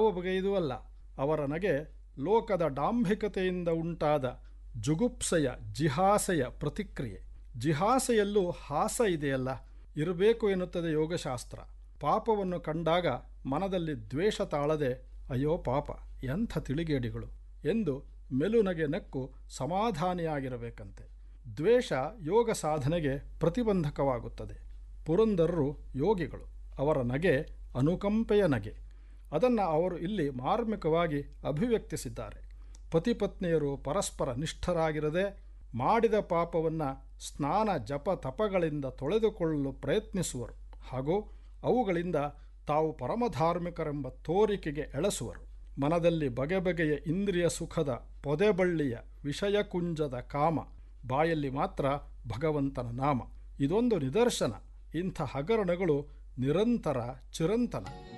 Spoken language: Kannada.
ಯಾವ ಬಗೆಯದೂ ಅಲ್ಲ ಅವರ ನಗೆ ಲೋಕದ ಡಾಂಭಿಕತೆಯಿಂದ ಉಂಟಾದ ಜುಗುಪ್ಸೆಯ ಜಿಹಾಸೆಯ ಪ್ರತಿಕ್ರಿಯೆ ಜಿಹಾಸೆಯಲ್ಲೂ ಹಾಸ ಇದೆಯಲ್ಲ ಇರಬೇಕು ಎನ್ನುತ್ತದೆ ಯೋಗಶಾಸ್ತ್ರ ಪಾಪವನ್ನು ಕಂಡಾಗ ಮನದಲ್ಲಿ ದ್ವೇಷ ತಾಳದೆ ಅಯ್ಯೋ ಪಾಪ ಎಂಥ ತಿಳಿಗೇಡಿಗಳು ಎಂದು ಮೆಲುನಗೆ ನಕ್ಕು ಸಮಾಧಾನಿಯಾಗಿರಬೇಕಂತೆ ದ್ವೇಷ ಯೋಗ ಸಾಧನೆಗೆ ಪ್ರತಿಬಂಧಕವಾಗುತ್ತದೆ ಪುರಂದರರು ಯೋಗಿಗಳು ಅವರ ನಗೆ ಅನುಕಂಪೆಯ ನಗೆ ಅದನ್ನು ಅವರು ಇಲ್ಲಿ ಮಾರ್ಮಿಕವಾಗಿ ಅಭಿವ್ಯಕ್ತಿಸಿದ್ದಾರೆ ಪತಿಪತ್ನಿಯರು ಪರಸ್ಪರ ನಿಷ್ಠರಾಗಿರದೆ ಮಾಡಿದ ಪಾಪವನ್ನು ಸ್ನಾನ ಜಪ ತಪಗಳಿಂದ ತೊಳೆದುಕೊಳ್ಳಲು ಪ್ರಯತ್ನಿಸುವರು ಹಾಗೂ ಅವುಗಳಿಂದ ತಾವು ಪರಮಧಾರ್ಮಿಕರೆಂಬ ತೋರಿಕೆಗೆ ಎಳಸುವರು ಮನದಲ್ಲಿ ಬಗೆ ಬಗೆಯ ಇಂದ್ರಿಯ ಸುಖದ ಪೊದೆಬಳ್ಳಿಯ ವಿಷಯಕುಂಜದ ಕಾಮ ಬಾಯಲ್ಲಿ ಮಾತ್ರ ಭಗವಂತನ ನಾಮ ಇದೊಂದು ನಿದರ್ಶನ ಇಂಥ ಹಗರಣಗಳು ನಿರಂತರ ಚಿರಂತನ